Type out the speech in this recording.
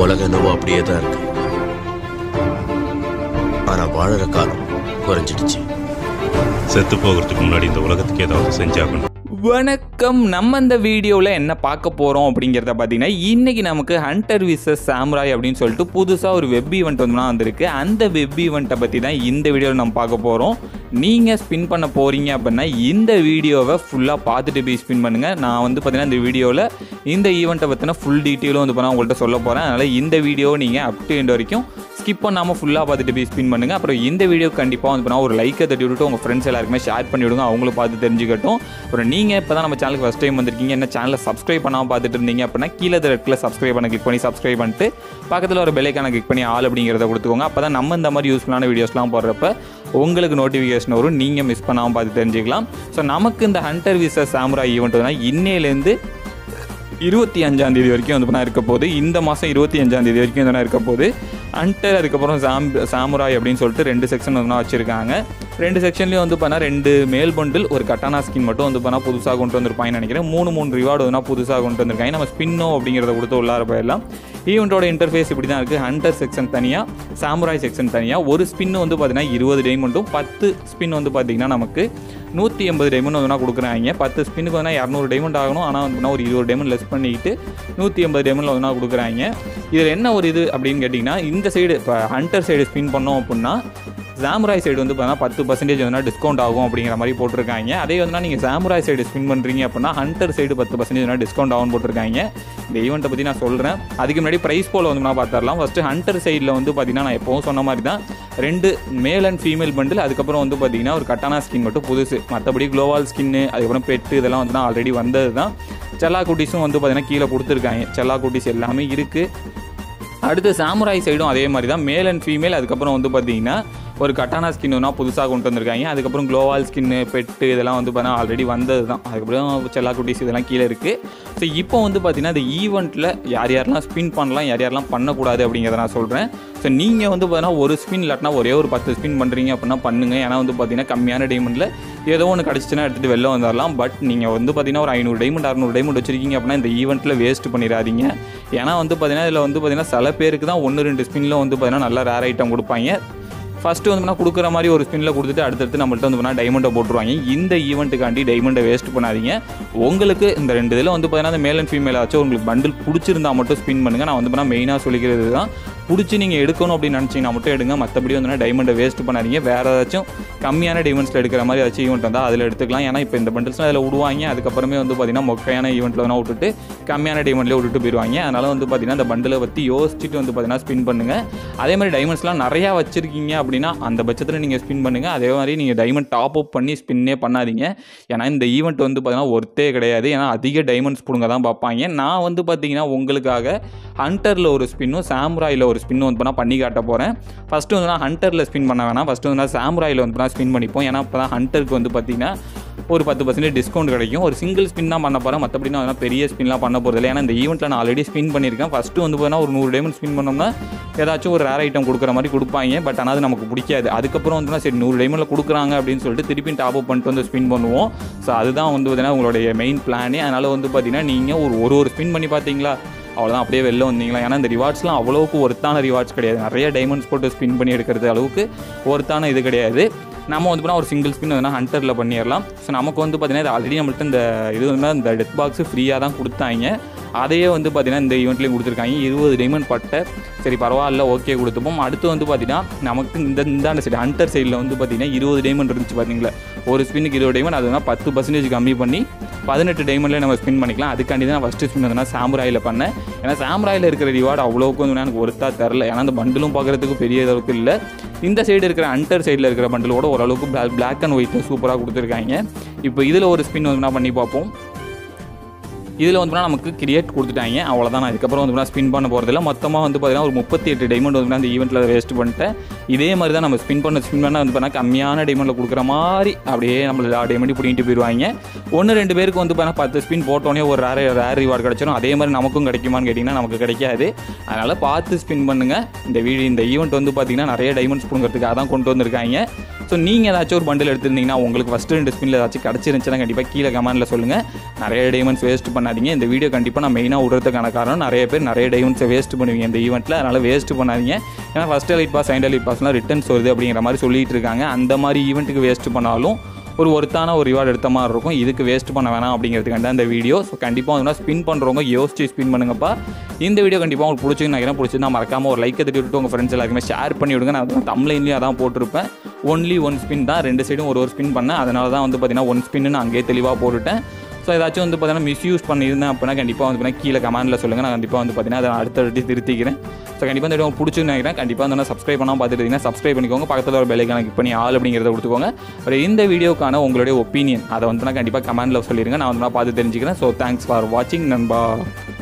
உலகம் என்னவோ அப்படியே தான் இருக்கு ஆனா வாழற காலம் குறைஞ்சிடுச்சு செத்து போகிறதுக்கு முன்னாடி இந்த உலகத்துக்கு ஏதாவது செஞ்சாகணும் வணக்கம் நம்ம இந்த வீடியோவில் என்ன பார்க்க போகிறோம் அப்படிங்கிறத பார்த்தீங்கன்னா இன்றைக்கி நமக்கு ஹண்டர் விசஸ் சாம்ராய் அப்படின்னு சொல்லிட்டு புதுசாக ஒரு வெப் ஈவெண்ட் வந்து வந்திருக்கு அந்த வெப் ஈவெண்ட்டை பற்றி தான் இந்த வீடியோவில் நம்ம பார்க்க போகிறோம் நீங்கள் ஸ்பின் பண்ண போகிறீங்க அப்படின்னா இந்த வீடியோவை ஃபுல்லாக பார்த்துட்டு போய் ஸ்பின் பண்ணுங்கள் நான் வந்து பார்த்தீங்கன்னா இந்த வீடியோவில் இந்த ஈவெண்ட்டை பற்றின ஃபுல் டீட்டெயிலும் வந்து பண்ண உங்கள்கிட்ட சொல்ல போகிறேன் அதனால் இந்த வீடியோவை நீங்கள் அப் டு எண்ட் வரைக்கும் ஸ்கிப் பண்ணாமல் ஃபுல்லாக பார்த்துட்டு போய் ஸ்பின் பண்ணுங்கள் அப்புறம் இந்த வீடியோ கண்டிப்பாக வந்து பண்ணால் ஒரு லைக்கை தட்டி விட்டுட்டு உங்கள் ஃப்ரெண்ட்ஸ் எல்லாருக்குமே ஷேர் பண்ணி விடுங்க அவங்களும் பார்த்து தெரிஞ்சுக்கட்டும் அப்புறம் நீங்கள் இப்போ தான் நம்ம சேனலுக்கு ஃபஸ்ட் டைம் வந்திருக்கீங்க என்ன சேனலை சப்ஸ்கிரைப் பண்ணாமல் பார்த்துட்டு இருந்தீங்க அப்படின்னா கீழே ரெட்டில் சப்ஸ்கிரைப் பண்ண கிளிக் பண்ணி சப்ஸ்கிரைப் பண்ணிட்டு பக்கத்தில் ஒரு பெல்லைக்கான கிளிக் பண்ணி ஆல் அப்படிங்கிறத கொடுத்துக்கோங்க அப்போ தான் நம்ம இந்த மாதிரி யூஸ்ஃபுல்லான வீடியோஸ்லாம் போடுறப்ப உங்களுக்கு நோட்டிஃபிகேஷன் வரும் நீங்கள் மிஸ் பண்ணாமல் பார்த்து தெரிஞ்சுக்கலாம் ஸோ நமக்கு இந்த ஹண்டர் விசஸ் சாம்ரா ஈவெண்ட் வந்து இன்னையிலேருந்து இருபத்தி அஞ்சாம் தேதி வரைக்கும் வந்து பண்ணா இருக்க போகுது இந்த மாதம் இருபத்தி அஞ்சாம் தேதி வரைக்கும் வந்து இருக்க போகுது அண்டர் அதுக்கப்புறம் சாம் சாமுராய் அப்படின்னு சொல்லிட்டு ரெண்டு செக்ஷன் வந்து வச்சுருக்காங்க ரெண்டு செக்ஷன்லேயும் வந்து பண்ணால் ரெண்டு மேல் பண்டில் ஒரு கட்டானா ஸ்கின் மட்டும் வந்து பண்ணால் புதுசாக கொண்டு வந்திருப்பாங்கன்னு நினைக்கிறேன் மூணு மூணு ரிவார்டு வந்து புதுசாக கொண்டு வந்திருக்காங்க நம்ம ஸ்பின்னோ அப்படிங்கிறத கொடுத்து உள்ளார போயிடலாம் ஈவெண்ட்டோட இன்டர்ஃபேஸ் இப்படி தான் இருக்குது ஹண்டர் செக்ஷன் தனியாக சாமுராய் செக்ஷன் தனியாக ஒரு ஸ்பின் வந்து பார்த்தீங்கன்னா இருபது டைமண்டும் பத்து ஸ்பின் வந்து பார்த்தீங்கன்னா நமக்கு நூற்றி எண்பது டைமண்ட் வந்து கொடுக்குறாங்க பத்து ஸ்பின்னுக்கு வந்து இரநூறு டைமண்ட் ஆகணும் ஆனால் வந்து ஒரு இருபது டைமண்ட் லெஸ் பண்ணிக்கிட்டு நூற்றி எண்பது டைமண்ட் வந்து கொடுக்குறாங்க இதில் என்ன ஒரு இது அப்படின்னு கேட்டிங்கன்னா இந்த சைடு இப்போ ஹண்டர் சைடு ஸ்பின் பண்ணோம் அப்படின்னா சாமுராய் சைடு வந்து பார்த்தீங்கன்னா பத்து பர்சன்டேஜ் வந்து டிஸ்கவுண்ட் ஆகும் அப்படிங்கிற மாதிரி போட்டிருக்காங்க அதே வந்து நீங்கள் சாமுராய் சைடு ஸ்பின் பண்ணுறீங்க அப்படின்னா ஹண்டர் சைடு பத்து பர்சன்டேஜ் வந்து டிஸ்கவுண்ட் ஆகும் போட்டிருக்காங்க இந்த ஈவெண்ட்டை பற்றி நான் சொல்கிறேன் அதுக்கு முன்னாடி ப்ரைஸ் போல் வந்து நான் பார்த்துடலாம் ஃபஸ்ட்டு ஹண்டர் சைடில் வந்து பார்த்தீங்கன்னா நான் எப்போவும் சொன்ன மாதிரி தான் ரெண்டு மேல் அண்ட் ஃபீமேல் பண்டில் அதுக்கப்புறம் வந்து பார்த்தீங்கன்னா ஒரு கட்டானா ஸ்கின் மட்டும் புதுசு மற்றபடி குளோவால் ஸ்கின்னு அதுக்கப்புறம் பெட்டு இதெல்லாம் வந்து ஆல்ரெடி வந்தது தான் செல்லா குட்டீஸும் வந்து பார்த்தீங்கன்னா கீழே கொடுத்துருக்காங்க செல்லா குட்டீஸ் எல்லாமே இருக்குது அடுத்து சாமுராய் சைடும் அதே மாதிரி தான் மேல் அண்ட் ஃபீமேல் அதுக்கப்புறம் வந்து பார்த்தீங்கன்னா ஒரு கட்டானா ஸ்கின்னா புதுசாக கொண்டு வந்திருக்காங்க அதுக்கப்புறம் க்ளோவால் ஸ்கின்னு பெட்டு இதெல்லாம் வந்து பார்த்தா ஆல்ரெடி வந்தது தான் அதுக்கப்புறம் செல்லா குட்டீஸ் இதெல்லாம் கீழே இருக்குது ஸோ இப்போ வந்து பார்த்தீங்கன்னா இந்த ஈவெண்ட்டில் யார் யாரெல்லாம் ஸ்பின் பண்ணலாம் யார் யாரெல்லாம் பண்ணக்கூடாது அப்படிங்கிறத நான் சொல்கிறேன் ஸோ நீங்கள் வந்து பார்த்தீங்கன்னா ஒரு ஸ்பின் இல்லாட்டினா ஒரே ஒரு பத்து ஸ்பின் பண்ணுறீங்க அப்படின்னா பண்ணுங்கள் ஏன்னா வந்து பார்த்தீங்கன்னா கம்மியான டைமண்டில் ஏதோ ஒன்று கிடச்சிச்சுன்னா எடுத்துகிட்டு வெளில வந்துடலாம் பட் நீங்கள் வந்து பார்த்தீங்கன்னா ஒரு ஐநூறு டைமண்ட் அறநூறு டைமண்ட் வச்சிருக்கீங்க அப்படின்னா இந்த ஈவெண்ட்டில் வேஸ்ட் பண்ணிடாதீங்க ஏன்னா வந்து பார்த்தீங்கன்னா இதில் வந்து பார்த்தீங்கன்னா சில பேருக்கு தான் ஒன்று ரெண்டு ஸ்பின்னில் வந்து பார்த்தீங்கன்னா நல்ல ரேர் ஐட்டம் கொடுப்பாங்க ஃபஸ்ட்டு வந்து கொடுக்குற மாதிரி ஒரு ஸ்பின்னில் கொடுத்துட்டு அடுத்தடுத்து நம்மள்ட்ட வந்து பண்ணால் டைமண்டை போட்டுருவாங்க இந்த ஈவெண்ட்டுக்காண்டி டைமண்டை வேஸ்ட் பண்ணாதீங்க உங்களுக்கு இந்த ரெண்டு இதில் வந்து பார்த்தீங்கன்னா அந்த மேல் அண்ட் ஃபீமேல் ஆச்சும் உங்களுக்கு பண்டில் பிடிச்சிருந்தா மட்டும் ஸ்பின் பண்ணுங்கள் நான் வந்து பண்ணால் மெயினாக சொல்லிக்கிறது தான் பிடிச்சி நீங்கள் எடுக்கணும் அப்படின்னு நினச்சிங்கன்னா மட்டும் எடுங்க மற்றபடி வந்து டைமண்டை வேஸ்ட் பண்ணாதீங்க வேறு ஏதாச்சும் கம்மியான டைமண்ட்ஸில் எடுக்கிற மாதிரி ஏதாச்சும் ஈவெண்ட் வந்தால் அதில் எடுத்துக்கலாம் ஏன்னா இப்போ இந்த பண்டில்ஸ்லாம் அதில் விடுவாங்க அதுக்கப்புறமே வந்து பார்த்தீங்கன்னா மொக்கையான ஈவெண்ட்டில் வேணால் விட்டுட்டு கம்மியான டைமண்ட்லேயே விட்டுட்டு போயிடுவாங்க அதனால் வந்து பார்த்தீங்கன்னா அந்த பண்டிலை பற்றி யோசிச்சுட்டு வந்து பார்த்தீங்கன்னா ஸ்பின் பண்ணுங்கள் அதே மாதிரி டைமண்ட்ஸ்லாம் நிறையா வச்சிருக்கீங்க அப்படின்னா அந்த பட்சத்தில் நீங்கள் ஸ்பின் பண்ணுங்கள் அதே மாதிரி நீங்கள் டைமண்ட் டாப் அப் பண்ணி ஸ்பின்னே பண்ணாதீங்க ஏன்னா இந்த ஈவெண்ட் வந்து பார்த்தீங்கன்னா ஒர்த்தே கிடையாது ஏன்னா அதிக டைமண்ட்ஸ் பிடுங்க தான் பார்ப்பாங்க நான் வந்து பார்த்தீங்கன்னா உங்களுக்காக ஹண்டரில் ஒரு ஸ்பின்னும் சாம்ராயில் ஒரு ஸ்பின்னும் வந்து பண்ணால் பண்ணி காட்ட போகிறேன் ஃபஸ்ட்டு வந்து நான் ஹண்டரில் ஸ்பின் பண்ண வேணாம் ஃபஸ்ட்டு வந்து நான் சாம்ராயில் வந்து நான் ஸ்பின் பண்ணிப்போம் ஏன்னா இப்போ தான் ஹண்டருக்கு வந்து பார்த்தீங்கன்னா ஒரு பத்து பர்சன்டேஜ் டிஸ்கவுண்ட் கிடைக்கும் ஒரு சிங்கிள் ஸ்பின் தான் பண்ண போகிறேன் மற்றபடி நான் அதெல்லாம் பெரிய ஸ்பின்லாம் பண்ண போகிறது இல்லை ஏன்னா இந்த ஈவெண்ட்டில் நான் ஆல்ரெடி ஸ்பின் பண்ணியிருக்கேன் ஃபஸ்ட்டு வந்து பார்த்தீங்கன்னா ஒரு நூறு டைமண்ட் ஸ்பின் பண்ணோம்னா ஏதாச்சும் ஒரு ரேர் ஐட்டம் கொடுக்குற மாதிரி கொடுப்பாங்க பட் ஆனால் அது நமக்கு பிடிக்காது அதுக்கப்புறம் வந்து சரி நூறு டைமண்டில் கொடுக்குறாங்க அப்படின்னு சொல்லிட்டு திருப்பி டாப் அப் பண்ணிட்டு வந்து ஸ்பின் பண்ணுவோம் ஸோ அதுதான் வந்து பார்த்தீங்கன்னா உங்களுடைய மெயின் பிளானே அதனால் வந்து பார்த்தீங்கன்னா நீங்கள் ஒரு ஒரு ஒரு ஸ்பின் பண்ணி பார்த்தீங்களா அவ்வளோதான் அப்படியே வெளில வந்தீங்களா ஏன்னா இந்த ரிவார்ட்ஸ்லாம் அவ்வளோக்கு ஒருத்தான ரிவார்ட்ஸ் கிடையாது நிறைய டைமண்ட்ஸ் போட்டு ஸ்பின் பண்ணி எடுக்கிறது அளவுக்கு ஒருத்தான இது கிடையாது நம்ம வந்து பார்த்தா ஒரு சிங்கிள் ஸ்பின் வந்து ஹண்டரில் பண்ணிடலாம் ஸோ நமக்கு வந்து பார்த்தீங்கன்னா இது ஆல்ரெடி நம்மள்ட்ட இந்த இது வந்து இந்த டெத் பாக்ஸ் ஃப்ரீயாக தான் கொடுத்தாங்க அதையே வந்து பார்த்தீங்கன்னா இந்த ஈவெண்ட்லேயும் கொடுத்துருக்காங்க இருபது டைமண்ட் பட்டை சரி பரவாயில்ல ஓகே கொடுத்துப்போம் அடுத்து வந்து பார்த்தீங்கன்னா நமக்கு இந்த இந்தாண்ட சைடு ஹண்டர் சைடில் வந்து பார்த்தீங்கன்னா இருபது டைமண்ட் இருந்துச்சு பார்த்தீங்களா ஒரு ஸ்பின்னுக்கு இருபது டைமண்ட் அது வந்து பத்து பர்சன்டேஜ் கம்மி பண்ணி பதினெட்டு டைமண்ட்லேயே நம்ம ஸ்பின் பண்ணிக்கலாம் அதுக்காண்டி தான் நான் ஃபஸ்ட்டு ஸ்பின் வந்து சாம்ராயில் பண்ணேன் ஏன்னா சாம்ராயில் இருக்கிற ரிவார்டு அவ்வளோக்கு வந்து எனக்கு ஒருத்தா தரல ஏன்னா அந்த பண்டிலும் பார்க்குறதுக்கு பெரிய அளவுக்கு இல்லை இந்த சைடு இருக்கிற அண்டர் சைடில் இருக்கிற பண்டிலோட ஓரளவுக்கு பிளாக் அண்ட் ஒயிட்டில் சூப்பராக கொடுத்துருக்காங்க இப்போ இதில் ஒரு ஸ்பின் வந்து நான் பண்ணி பார்ப்போம் இதில் வந்து பார்த்தீங்கன்னா நமக்கு கிரியேட் கொடுத்துட்டாங்க அவ்வளோதான் நான் இதுக்கப்புறம் வந்து பார்த்தீங்கன்னா ஸ்பின் பண்ண போகிறதில்ல மொத்தமாக வந்து பார்த்தீங்கன்னா ஒரு முப்பத்தி எட்டு டைமண்ட் வந்து அந்த ஈவெண்ட்டில் வேஸ்ட் பண்ணிட்டேன் இதே மாதிரி தான் நம்ம ஸ்பின் பண்ண ஸ்பின் பண்ண வந்து பார்த்தீங்கன்னா கம்மியான டைமண்டில் கொடுக்குற மாதிரி அப்படியே நம்ம எல்லா டைமண்ட்டையும் பிடிங்கிட்டு போயிடுவாங்க ஒன்று ரெண்டு பேருக்கு வந்து பார்த்தீங்கன்னா பத்து ஸ்பின் போட்டோன்னே ஒரு ரேர் ரேர் ரிவார்டு கிடச்சிடும் அதே மாதிரி நமக்கும் கிடைக்குமான்னு கேட்டிங்கன்னா நமக்கு கிடைக்காது அதனால் பார்த்து ஸ்பின் பண்ணுங்கள் இந்த வீடியோ இந்த ஈவெண்ட் வந்து பார்த்தீங்கன்னா நிறைய டைமண்ட்ஸ் பிடுங்கிறதுக்காக தான் கொண்டு வந்திருக்காங்க ஸோ நீங்கள் ஏதாச்சும் ஒரு பண்டில் எடுத்திருந்தீங்கன்னா உங்களுக்கு ஃபஸ்ட்டு ரெண்டு ஸ்பின்னில் ஏதாச்சும் கிடச்சிருந்துச்சுன்னா கண்டிப்பாக கீழே கமெண்ட்டில் சொல்லுங்கள் நிறைய டைமண்ட்ஸ் வேஸ்ட் பண்ணாதீங்க இந்த வீடியோ கண்டிப்பாக நான் மெயினாக விடுறதுக்கான காரணம் நிறைய பேர் நிறைய டைமண்ட்ஸை வேஸ்ட் பண்ணுவீங்க இந்த ஈவெண்ட்டில் அதனால் வேஸ்ட் பண்ணாதீங்க ஏன்னா first elite pass second elite பாஸ்லாம் ரிட்டர்ன்ஸ் வருது அப்படிங்கிற மாதிரி சொல்லிட்டு இருக்காங்க அந்த மாதிரி ஈவெண்ட்டுக்கு வேஸ்ட் பண்ணாலும் ஒரு ஒருத்தான ஒரு ரிவார்டு எடுத்த மாதிரி இருக்கும் இதுக்கு வேஸ்ட் பண்ண வேணாம் அப்படிங்கிறதுக்காண்டி தான் இந்த வீடியோ ஸோ கண்டிப்பாக வந்து ஸ்பின் பண்ணுறவங்க யோசிச்சு ஸ்பின் பண்ணுங்கப்பா இந்த வீடியோ கண்டிப்பாக உங்களுக்கு பிடிச்சின்னு நினைக்கிறேன் பிடிச்சிருந்தா மறக்காம ஒரு லைக் தட்டி விட்டு உங்கள் ஃப்ரெண்ட்ஸ் எல்லாருக்குமே ஷேர் பண்ணி விடுங்க நான் வந்து தமிழ்லையும் அதான் போட்டிருப்பேன் ஒன்லி ஒன் ஸ்பின் தான் ரெண்டு சைடும் ஒரு ஒரு ஸ்பின் பண்ணேன் அதனால தான் வந்து பார்த்தீங்கன்னா ஒன் ஸ்பின்னு நான் அங்கேயே தெளிவாக போட்டுட்டேன் ஸோ ஏதாச்சும் வந்து பார்த்தீங்கன்னா மிஸ்யூஸ் பண்ணியிருந்தேன் அப்படின்னா கண்டிப்பாக வந்து பார்த்தீங்கன்னா கீழே கமெண்ட்டில் சொல்லுங்கள் நான் கண்டிப்பாக வந்து பார்த்தீங்கன்னா அதை அடுத்த வாட்டி திருத்திக்கிறேன் ஸோ கண்டிப்பாக இந்த வீடியோ உங்களுக்கு பிடிச்சின்னு நினைக்கிறேன் கண்டிப்பாக வந்து சப்ஸ்கிரைப் பண்ணால் பார்த்துட்டு இருந்தீங்கன்னா சப்ஸ்கிரைப் பண்ணிக்கோங்க பக்கத்தில் ஒரு பெல்லைக்கான கிளிக் பண்ணி ஆள் அப்படிங்கிறத கொடுத்துக்கோங்க ஒரு இந்த வீடியோக்கான உங்களுடைய ஒப்பீனியன் அதை வந்து நான் கண்டிப்பாக கமெண்ட்டில் சொல்லிடுங்க நான் வந்து நான் பார்த்து தெரிஞ்சுக்கிறேன் ஸோ தேங்க்ஸ் ஃபார் வாட்சிங் நண்பா